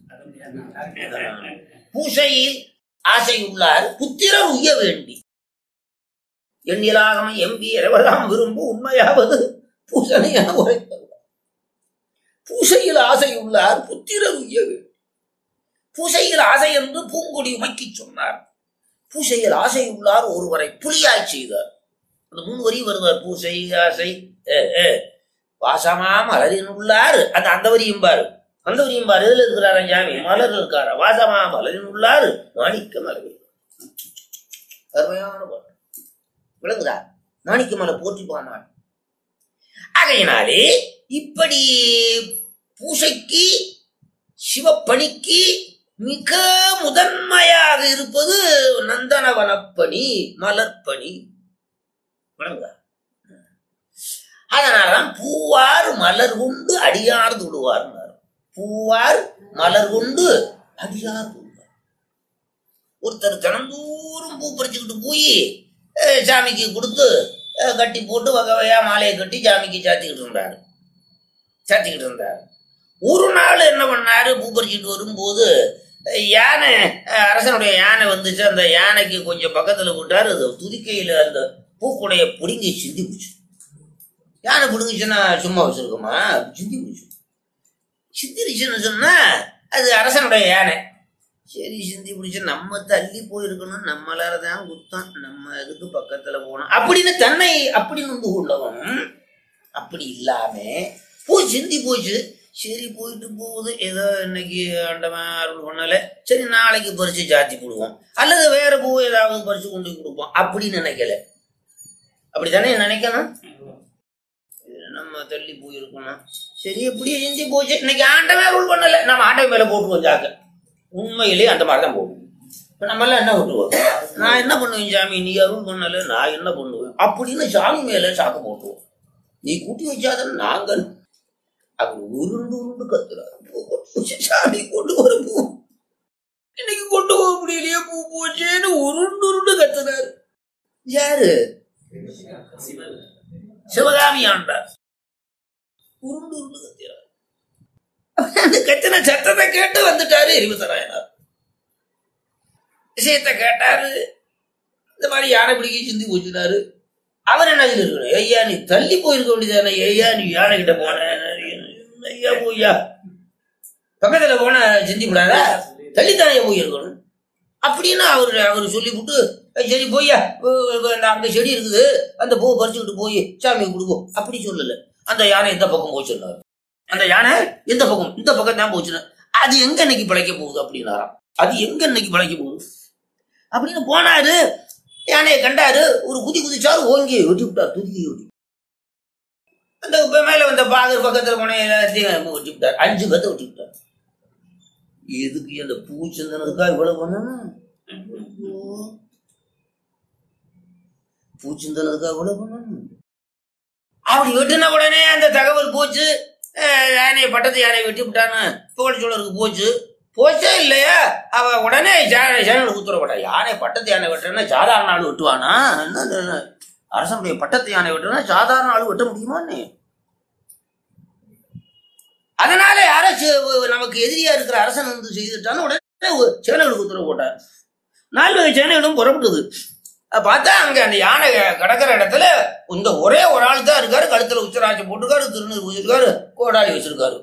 பூசையில் ஆசையுள்ளார் புத்திரர் உய்ய வேண்டி எண்ணிலாகம எம்பி இறைவதாம் விரும்பு உண்மையாவது பூசனை என உரைத்தவர் பூசையில் ஆசையுள்ளார் புத்திரர் உய்ய வேண்டி பூசையில் ஆசை என்று பூங்கொடி உமைக்கு சொன்னார் பூசையில் ஆசை உள்ளார் ஒருவரை புலியாய் செய்தார் அந்த மூணு வரி வருவார் பூசை ஆசை ஏ, ஏ. வாசமா மலரின் உள்ளார் அந்த அந்த வரியும் பாரு அந்த வரியும் பாரு எதுல இருக்கிறாரா சாமி மலர் இருக்காரா வாசமா மலரின் உள்ளார் மாணிக்க மலர் அருமையான பாட்டு விளங்குதா மாணிக்க மலை போற்றி போனான் ஆகையினாலே இப்படி பூசைக்கு சிவப்பணிக்கு மிக முதன்மையாக இருப்பது நந்தனவனப்பணி மலர்ப்பணி விளங்குதா அதனாலதான் பூவார் மலர் கொண்டு அடியார் தொடுவார் பூவார் மலர் கொண்டு அடியார் தொடுவார் ஒருத்தர் தினந்தோறும் பூ பறிச்சுக்கிட்டு போய் அஹ், சாமிக்கு கொடுத்து அஹ், கட்டி போட்டு வகை வகையா மாலையை கட்டி சாமிக்கு சாத்திக்கிட்டு இருந்தாரு சாத்திக்கிட்டு இருந்தாரு ஒரு நாள் என்ன பண்ணாரு பூ பறிச்சுட்டு வரும்போது அஹ், யானை அஹ், அரசனுடைய யானை வந்துச்சு அந்த யானைக்கு கொஞ்சம் பக்கத்துல விட்டாரு அது துதிக்கையில அந்த பூக்குடைய பிடுங்கி சிந்தி போச்சு யானை பிடுங்குச்சுன்னா சும்மா வச்சிருக்கோமா சிந்தி போச்சு சிந்திருச்சுன்னு சொன்னா அது அரசனுடைய யானை சரி சிந்தி பிடிச்சு நம்ம தள்ளி போயிருக்கணும் நம்மளால தான் குத்தம் நம்ம இதுக்கு பக்கத்துல போனோம் அப்படின்னு தன்னை அப்படி நொந்து உள்ளவன் அப்படி இல்லாம பூ சிந்தி போச்சு சரி போயிட்டு போகுது ஏதோ இன்னைக்கு ஆண்டவன் அருள் பண்ணல சரி நாளைக்கு பறிச்சு சாத்தி போடுவோம் அல்லது வேற பூ ஏதாவது பறிச்சு கொண்டு போய் கொடுப்போம் அப்படின்னு நினைக்கல அப்படித்தானே நினைக்கணும் நம்ம தள்ளி போயிருக்கணும் சரி எப்படியே சிந்தி போச்சு இன்னைக்கு ஆண்டவன் அருள் பண்ணல நம்ம ஆண்டவன் மேல போட்டுருவோம் ஜாக்க உண்மையிலேயே அந்த மாதிரி தான் போகும் இப்போ நம்மளாம் என்ன பண்ணுவோம் நான் என்ன பண்ணுவேன் சாமி நீ அருள் பண்ணல நான் என்ன பண்ணுவேன் அப்படின்னு சாமி மேல சாக்கு போட்டுருவோம் நீ கூட்டி வச்சாதான் நாங்கள் அவர் உருண்டு உருண்டு கத்துறாரு பூ கொண்டு வச்சு சாமி கொண்டு வர பூ இன்னைக்கு கொண்டு போக முடியலையே பூ போச்சேன்னு உருண்டு உருண்டு கத்துறாரு யாரு சிவகாமி ஆண்டார் உருண்டு உருண்டு கத்துறாரு அந்த கத்தின சத்தத்தை கேட்டு வந்துட்டாரு எரிவசராயனார் விஷயத்தை கேட்டாரு இந்த மாதிரி யானை பிடிக்க சிந்தி போச்சுட்டாரு அவர் என்ன இருக்கணும் ஐயா நீ தள்ளி போயிருக்க வேண்டியதானே ஐயா நீ யானை கிட்ட போன ஐயா போய்யா பக்கத்துல போன சிந்தி விடாதா தள்ளித்தானே போயிருக்கணும் அப்படின்னு அவரு அவர் சொல்லிவிட்டு சரி போய்யா அந்த அங்க செடி இருக்குது அந்த பூவை பறிச்சுக்கிட்டு போய் சாமியை கொடுக்கும் அப்படி சொல்லல அந்த யானை எந்த பக்கம் போச்சுன்னாரு அந்த யானை எந்த பக்கம் இந்த பக்கம் தான் போச்சுன்னு அது எங்க இன்னைக்கு பிழைக்க போகுது அப்படின்னாராம் அது எங்க இன்னைக்கு பிழைக்க போகுது அப்படின்னு போனாரு யானையை கண்டாரு ஒரு குதி குதிச்சாரு ஓங்கி வெட்டி விட்டார் துதிக்கி வெட்டி அந்த இப்ப மேல வந்த பாகர் பக்கத்துல போன எல்லாத்தையும் வெட்டி விட்டார் அஞ்சு பேர்த்த வெட்டி விட்டார் எதுக்கு அந்த பூச்சந்தனதுக்கா இவ்வளவு பண்ணணும் ஐயோ. பூச்சந்தனதுக்கா இவ்வளவு பண்ணணும் அப்படி வெட்டின உடனே அந்த தகவல் போச்சு அஹ் யானையை பட்டத்து யானையை வெட்டி விட்டான்னு புகழ்ச்சோழருக்கு போச்சு போச்சே இல்லையா அவ உடனே யானை சேனல் உத்தரவிட்டா யானை பட்டத்து யானை வெட்டுறேன்னா சாதாரண ஆள் வெட்டுவானா என்ன இது? அரசனுடைய பட்டத்து யானை வெட்டுறா சாதாரண ஆள் வெட்ட முடியுமான்னு அதனால யாராச்சும் நமக்கு எதிரியா இருக்கிற அரசன் வந்து செய்துட்டான்னு உடனே ஒரு சேனைகளுக்கு உத்தரவு போட்டார் நாலு சேனைகளும் புறப்பட்டது அஹ் பார்த்தா அங்க அந்த யானை கிடக்கிற இடத்துல இந்த ஒரே ஒரு ஆள் தான் இருக்காரு கழுத்துல உச்சராட்சி போட்டிருக்காரு திருநீர் வச்சிருக்காரு கோடாலி வச்சிருக்காரு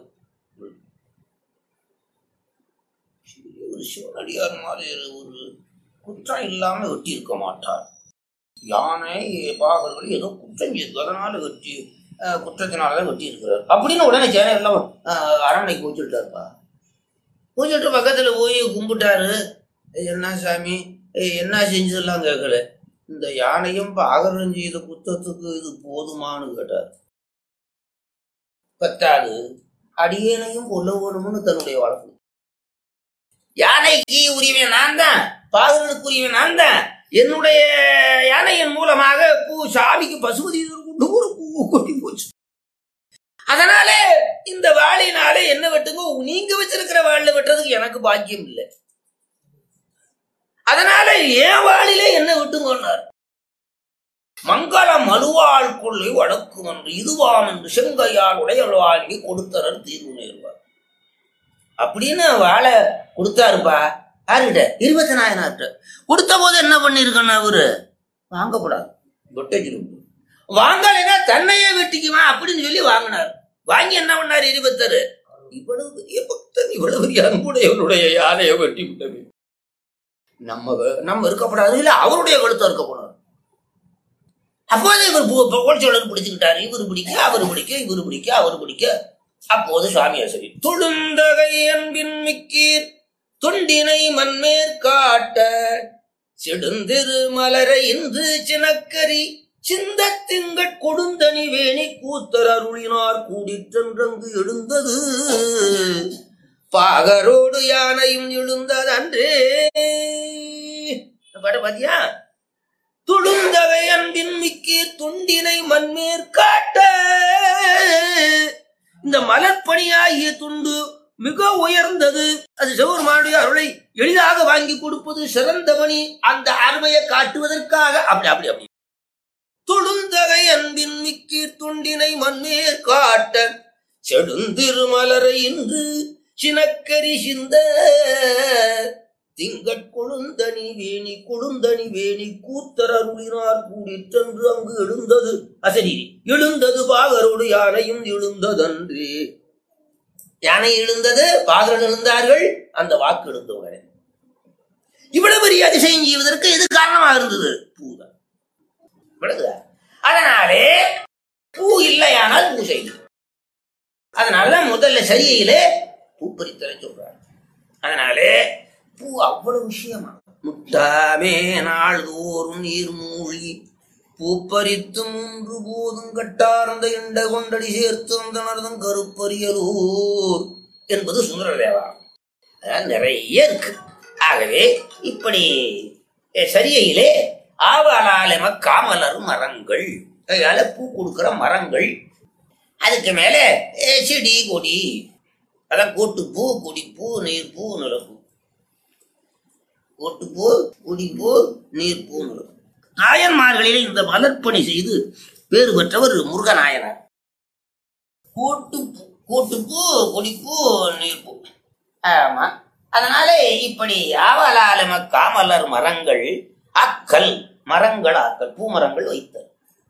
ஒரு சிவனடியார் மாதிரி ஒரு குற்றம் இல்லாம வெட்டி இருக்க மாட்டார் யானை பாகர்கள் ஏதோ குற்றம் செய்யுது அதனால வெட்டி அஹ், குற்றத்தினாலதான் வெட்டி இருக்கிறார் அப்படின்னு உடனே சேனை எல்லாம் அஹ், அரண்மனைக்கு வச்சுட்டாருப்பா வச்சுட்டு பக்கத்துல போய் கும்பிட்டாரு என்ன சாமி ஏய், என்ன செஞ்சதெல்லாம் கேட்கல இந்த யானையும் பாகரம் செய்த குத்தத்துக்கு இது போதுமான்னு கேட்டார் பத்தாது அடியேனையும் கொல்ல வேணும்னு தன்னுடைய வழக்கு யானைக்கு உரியவன் நான் தான் பாகரனுக்கு உரியவன் நான் தான் என்னுடைய யானையின் மூலமாக பூ சாமிக்கு பசுபதி கொண்டு ஒரு பூ கொட்டி போச்சு அதனால இந்த வாளினால என்ன வெட்டுங்க நீங்க வச்சிருக்கிற வாளில வெட்டுறதுக்கு எனக்கு பாக்கியம் இல்லை அதனால ஏன் வாளிலே என்ன வெட்டுங்கன்னார் மங்களம் மலுவாள் கொள்ளை வடக்கும் என்று இதுவாம் என்று செங்கையால் உடையல் வாங்கி கொடுத்தனர் தீர்வு நேர்வார் அப்படின்னு வாழை கொடுத்தாருப்பா யாருகிட்ட இருபத்தி நாயனார்கிட்ட கொடுத்த போது என்ன பண்ணிருக்கணும் அவரு வாங்கக்கூடாது பொட்டேஜ் வாங்கலைன்னா தன்னையே வெட்டிக்குவான் அப்படின்னு சொல்லி வாங்கினார் வாங்கி என்ன பண்ணார் இருபத்தரு இவ்வளவு பெரிய பக்தன் இவ்வளவு பெரிய அன்புடையவனுடைய யானையை வெட்டி விட்டது நம்ம வே- நம்ம இருக்கப்படாது இல்ல அவருடைய கழுத்தை இருக்க போனார் அப்போது இவர் கோட்சியோடு பிடிச்சுக்கிட்டாரு இவர் பிடிக்க அவர் பிடிக்க இவர் பிடிக்க அவர் பிடிக்க அப்போது சுவாமியார் சரி துளுந்தகை அன்பின் மிக்கீர் தொண்டினை மண்மேற்காட்ட செடுந்திரு மலரை இன்று சினக்கரி சிந்த திங்கட் கொடுந்தனி வேணி கூத்தர் அருளினார் கூடிற்றென்றங்கு எழுந்தது பாகரோடு யானையும் எழுந்ததன்றே இந்த பாட்டு பாத்தியா துளுந்தவை அன்பின் மிக்கி துண்டினை மண்மேற்காட்ட இந்த மலர்பணியாகிய துண்டு மிக உயர்ந்தது அது சிவபெருமானுடைய அருளை எளிதாக வாங்கி கொடுப்பது சிறந்த பணி அந்த அருமையை காட்டுவதற்காக அப்படி அப்படி அப்படி துளுந்தகை அன்பின் மிக்கி துண்டினை மண்மேற் காட்ட செடுந்திருமலரை இன்று சினக்கரி சிந்த திங்கட் கொழுந்தனி வேணி கொழுந்தனி வேணி கூத்தர் அருளினார் கூடிற்றென்று அங்கு எழுந்தது அசரி எழுந்தது பாகரோடு யானையும் எழுந்ததன்று யானை எழுந்தது பாகரன் எழுந்தார்கள் அந்த வாக்கு எழுந்தவுடனே இவ்வளவு பெரிய அதிசயம் செய்வதற்கு எது காரணமாக இருந்தது பூதான் விளங்குதா அதனாலே பூ இல்லையானால் பூசை இல்லை. அதனால முதல்ல சரியிலே பூ பறித்தலை சொல்றார் அதனாலே பூ அவ்வளவு விஷயமா முட்டாமே நாள்தோறும் நீர் மூழ்கி பூப்பறித்து மூன்று போதும் கட்டார்ந்த இண்ட கொண்டடி சேர்த்து வந்தனர்தம் கருப்பரியலூர் என்பது சுந்தரதேவா அதான் நிறைய இருக்கு ஆகவே இப்படி அஹ், சரியையிலே ஆவலாலம காமலர் மரங்கள் அதனால பூ கொடுக்கிற மரங்கள் அதுக்கு மேல அஹ், செடி கொடி அதான் கோட்டுப்பூ கொடிப்பூ நீர்ப்பூ நிலப்பூ கோட்டுப்பூ கொடிப்பூ நீர்ப்பூ நிலப்பூ நாயன்மார்களிலே இந்த மலர்ப்பணி செய்து பேறு பெற்றவர் முருகநாயனார் கோட்டுப்பூ கோட்டுப்பூ கொடிப்பூ நீர்ப்பூ ஆமா அதனால இப்படி ஆவலாலம காமலர் மரங்கள் அக்கல் மரங்கள் ஆக்கல் பூமரங்கள் வைத்தல்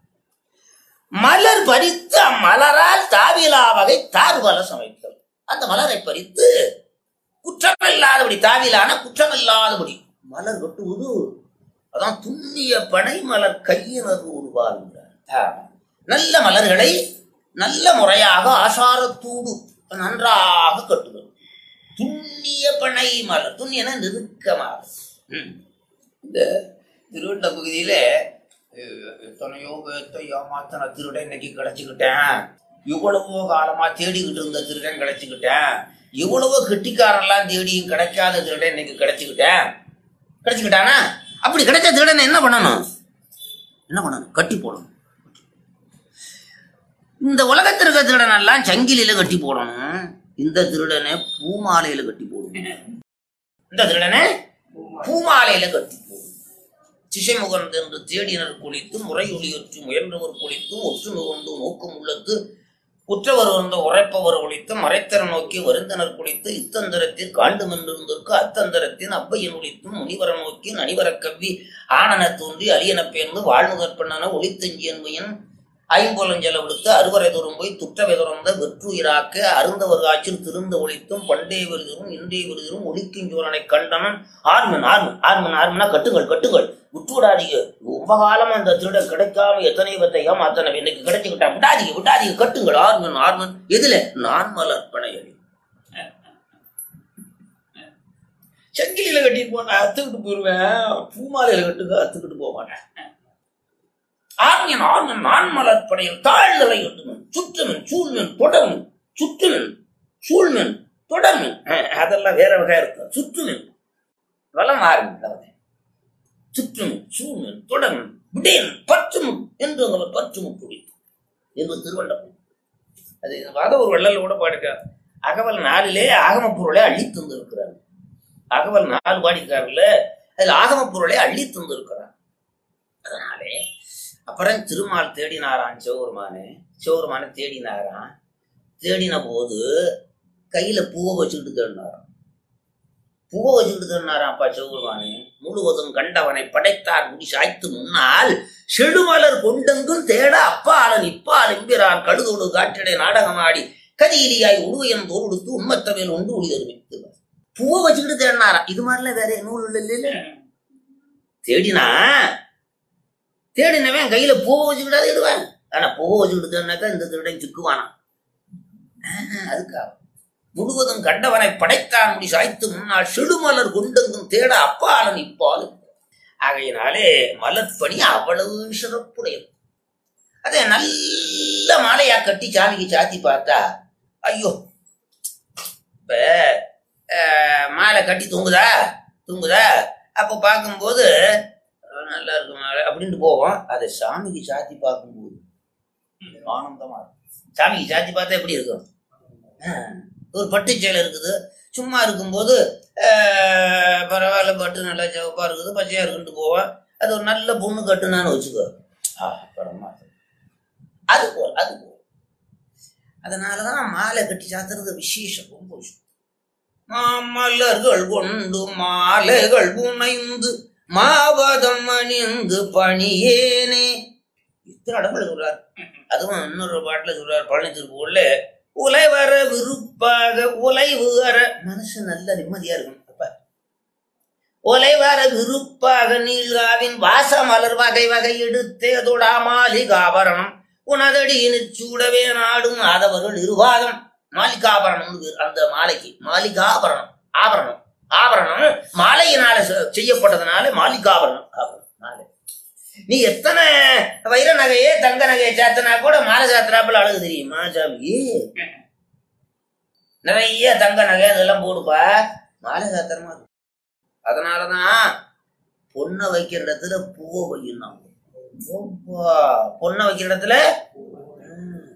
மலர் பறித்து அம்மலரால் தாவிலா வகை தார்வல சமைத்தல் அந்த மலரை பறித்து குற்றமில்லாதபடி தாவிலான குற்றமில்லாதபடி மலர் வெட்டுவது அதான் துண்ணிய பனை மலர் கையினர் உருவாகிறார் நல்ல மலர்களை நல்ல முறையாக ஆசாரத்தூடு நன்றாக கட்டுவது துண்ணிய பனை மலர் துண்ணியன நெருக்கமாக ம். இந்த திருவண்ண பகுதியில அஹ், எத்தனையோ பேர்த்த ஏமாத்தன திருடன் இன்னைக்கு கிடைச்சுக்கிட்டேன் இவ்வளவோ காலமா தேடிக்கிட்டு இருந்த திருடன் கிடைச்சுக்கிட்டேன் இவ்வளவோ கெட்டிக்காரெல்லாம் தேடியும் கிடைக்காத திருடன் இன்னைக்கு கிடைச்சுக்கிட்டேன் கிடைச்சுக்கிட்டானா அப்படி கிடைச்ச திருடனை என்ன பண்ணணும் என்ன பண்ணணும் கட்டி போடணும் இந்த உலகத்தில் இருக்க திருடன் எல்லாம் சங்கிலியில கட்டி போடணும் இந்த திருடனை பூமாலையில கட்டி போடணும் இந்த திருடனை பூமாலையில கட்டி போடணும் திசைமுகன் என்று தேடினர் குளித்து முறையொலியற்று முயன்றவர் குளித்தும் ஒற்று நுகர்ந்து நோக்கம் உள்ளது குற்றவர் வந்த உரைப்பவர் ஒழித்து மறைத்தர நோக்கி வருந்தனர் குளித்து இத்தந்திரத்தில் காண்டு மென்றிருந்திருக்கு அத்தந்திரத்தின் அப்பையன் ஒழித்தும் முனிவர நோக்கி நனிவர கவ்வி ஆனன தோன்றி அரியன பேர்ந்து வாழ்முதற்பெண்ணன ஒளித்தஞ்சியன்மையின் ஐம்பொலஞ்சல விடுத்து அறுவரை தூரம் போய் துற்றவை துறந்த வெற்றுயிராக்க அருந்தவர் காய்ச்சல் திருந்த ஒழித்தும் பண்டே விருதும் இன்றே விருதும் ஒழிக்கும் சோழனை கண்டனன் ஆர்மன் ஆர்மன் ஆர்மன் ஆர்மனா கட்டுங்கள் கட்டுங்கள் விட்டுவிடாதீங்க ரொம்ப காலமா அந்த திருட கிடைக்காம எத்தனை பத்தை ஏமாத்தன இன்னைக்கு கிடைச்சுக்கிட்டான் விடாதீங்க விடாதீங்க கட்டுங்கள் ஆர்மன் ஆர்மன் எதுல நான் மலர் பனையடி சங்கிலியில கட்டிட்டு போனா அத்துக்கிட்டு போயிருவேன் பூமாலையில கட்டுக்க அத்துக்கிட்டு போக மாட்டேன் ஆர்ஞன் ஆர்ஞன் நான் மலர்படையில் தாழ்தலை எட்டுமன் சுற்றுமன் சூழ்மன் தொடர்மன் சுற்றுமன் சூழ்மன் தொடர்மன் அஹ், அதெல்லாம் வேற வகை இருக்கும் சுற்றுமன் வளம் ஆரம்பித்தவன் சுற்றுமன் சூழ்மன் தொடர்மன் விடேன் பற்றுமுன் என்று அவர் பற்றுமுன் குடித்து என்று திருவள்ளம் அது வாத ஒரு வள்ளல் கூட பாடிருக்கார் அகவல் நாளிலே ஆகம பொருளை அள்ளி தந்திருக்கிறார் அகவல் நாலு பாடிக்காருல்ல அதுல ஆகம பொருளை அள்ளி தந்திருக்கிறார் அதனாலே அப்புறம் திருமால் தேடினாராம் சிவபெருமானு சிவபெருமானை தேடினாராம் தேடின போது கையில பூவை வச்சுக்கிட்டு தேடினாராம் பூவை வச்சுக்கிட்டு தேடினாராம் அப்பா சிவபெருமானு முழுவதும் கண்டவனை படைத்தார் முடி சாய்த்து முன்னால் செழுமலர் கொண்டெங்கும் தேட அப்பாலன் இப்பால் எம்பிரான் கழுதோடு காற்றிடை நாடகமாடி கதியிலியாய் உருவையன் தோடுத்து உண்மத்தவேல் உண்டு ஒளி தருமே பூவை வச்சுக்கிட்டு தேடினாராம் இது மாதிரிலாம் வேற நூல் இல்ல தேடினா தேடினவன் கையில பூவை வச்சுக்கிட்டா தேடுவேன் ஆனா பூவை வச்சுக்கிட்டு தேடினாக்கா இந்த திருடன் சிக்குவானா ஆஹ், அதுக்காக முழுவதும் கண்டவனை படைத்தான் முடி சாய்த்து முன்னால் செடுமலர் கொண்டெங்கும் தேட அப்பாலன் இப்பாலும் ஆகையினாலே மலர்பணி அவ்வளவு சிறப்புடையது அதே நல்ல மாலையா கட்டி சாமிக்கு சாத்தி பார்த்தா ஐயோ இப்ப அஹ், மாலை கட்டி தூங்குதா தூங்குதா அப்போ பார்க்கும்போது அஹ், நல்லா இருக்கு மாலை அப்படின்ட்டு போவோம் அதை சாமிக்கு சாத்தி பார்க்கும்போது ஆனந்தமா இருக்கும் சாமிக்கு சாத்தி பார்த்தா எப்படி இருக்கும் அஹ், ஒரு பட்டு சேலை இருக்குது சும்மா இருக்கும்போது அஹ், பரவாயில்ல பட்டு நல்லா சிவப்பா இருக்குது பச்சையா இருக்குன்ட்டு போவேன் அது ஒரு நல்ல பொண்ணு கட்டுனான்னு வச்சுக்கோ ஆ படமா அது போல் அது போல் அதனாலதான் மாலை கட்டி சாத்துறது விசேஷம் ரொம்ப விஷயம் மாமலர்கள் கொண்டு மாலைகள் புனைந்து மாவதம் அணிந்து பணியேனே இத்தனை இடங்கள் சொல்றார் அதுவும் இன்னொரு பாட்டுல சொல்றார் பழனி திருப்பூர்ல உலை வர விருப்பாக உலைவு வர மனசு நல்ல நிம்மதியா இருக்கணும் அப்ப உலை வர விருப்பாக நீள்காவின் வாச மலர் வகை வகை எடுத்தே அதோட மாலிகாபரணம் உனதடியினிற் சூடவே நாடும் ஆதவர்கள் இருவாதம் மாலிகாபரணம் அந்த மாலைக்கு மாலிகாபரணம் ஆபரணம் ஆபரணம் மாலையினால செ- செய்யப்பட்டதுனால மாலிகாபரணம் ஆபரணம் மாலை நீ எத்தனை வைர நகையே தங்க நகையை சாத்தினா கூட மாலை சாத்தினாப்புல அழகு தெரியுமா சாமி நிறைய தங்க நகை அதெல்லாம் போடுப்பா மாலை சாத்திரமா இருக்கும் அதனாலதான் பொண்ணை வைக்கிற இடத்துல பூவை வைக்கணும் ஓப்பா, பொண்ணை வைக்கிற இடத்துல ம்.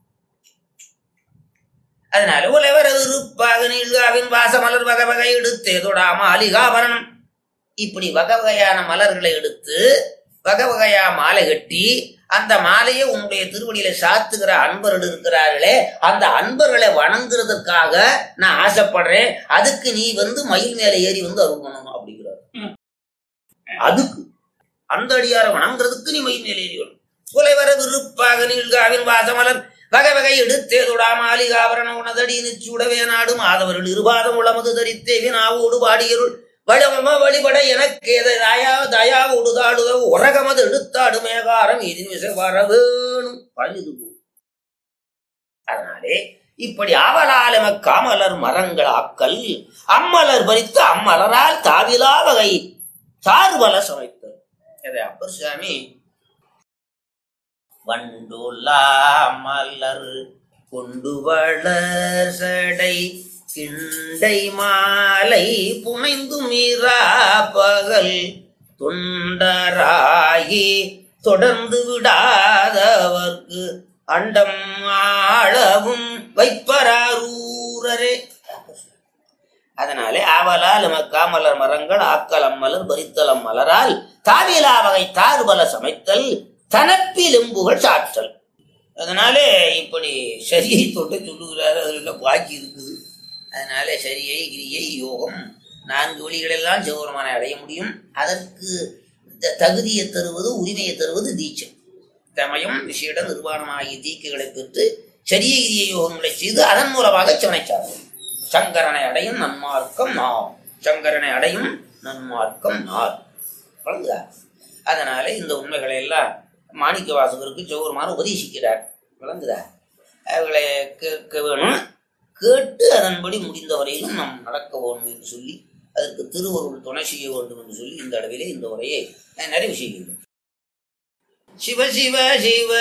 அதனால உலவர் இருப்பாக நீள்காவின் வாச மலர் வகை வகை எடுத்து தொடாம அலிகாபரணம் இப்படி வகை வகையான மலர்களை எடுத்து வகை வகையா மாலை கட்டி அந்த மாலையை உன்னுடைய திருவடியில சாத்துகிற அன்பர்கள் இருக்கிறார்களே அந்த அன்பர்களை வணங்குறதுக்காக நான் ஆசைப்படுறேன் அதுக்கு நீ வந்து மயில் மேல ஏறி வந்து அருள் பண்ணணும் அப்படிங்கிறார் அதுக்கு அந்த அடியாரை வணங்குறதுக்கு நீ மயில் மேல ஏறி வரணும் குலைவர விருப்பாக நீள்காவின் வாசமலர் வகை வகை எடுத்தே தொடாமாலிகாபரண உணதடி நிச்சூடவே நாடும் ஆதவர்கள் இருபாதம் உளமது தரித்தேவி நாவோடு பாடியருள் வளம வழிபட எனக்கு தயா தயா உடுதாடுத உரகமது எடுத்தாடு மேகாரம் இதில் விசை வர வேணும் பழனிது போ அதனாலே இப்படி ஆவலாலம காமலர் மரங்கள் ஆக்கல் அம்மலர் பறித்து அம்மலரால் தாவிலா வகை சார்பல சமைத்தல் இதை அப்பர் சாமி வண்டுலா மலர் கொண்டு வளர் சடை கிண்டை மாலை புனைந்து மீரா பகல் தொண்டராகி தொடர்ந்து விடாதவர்க்கு அண்டம் ஆளவும் வைப்பராரூரரே அதனாலே ஆவலால் காமலர் மரங்கள் ஆக்கலம் மலர் பரித்தலம் மலரால் தாவிலா வகை தாறுபல சமைத்தல் தனப்பிலும்புகள் சாற்றல் அதனாலே இப்படி சரியை தொட்டு சொல்லுகிறாரு அதில் பாக்கி இருக்குது அதனால சரியை கிரியை யோகம் நான்கு வழிகளெல்லாம் சிவபெருமானை அடைய முடியும் அதற்கு த- தகுதியை தருவது உரிமையை தருவது தீட்சை தமயம் விஷயிட நிர்வாணமாகிய தீக்கைகளை பெற்று சரிய கிரிய யோகங்களை செய்து அதன் மூலமாக சிவனை சார்ந்தது சங்கரனை அடையும் நன்மார்க்கம் நார் சங்கரனை அடையும் நன்மார்க்கம் நார் வழங்குதா அதனால இந்த உண்மைகளை எல்லாம் மாணிக்க வாசகருக்கு சிவபெருமான் உபதேசிக்கிறார் விளங்குதா அவர்களை கேட்க வேணும் கேட்டு அதன்படி முடிந்த வரையிலும் நாம் நடக்க வேண்டும் என்று சொல்லி அதற்கு திருவருள் துணை செய்ய வேண்டும் என்று சொல்லி இந்த அளவிலே இந்த உரையை நான் நிறைவு செய்கின்றேன் சிவ சிவ சிவ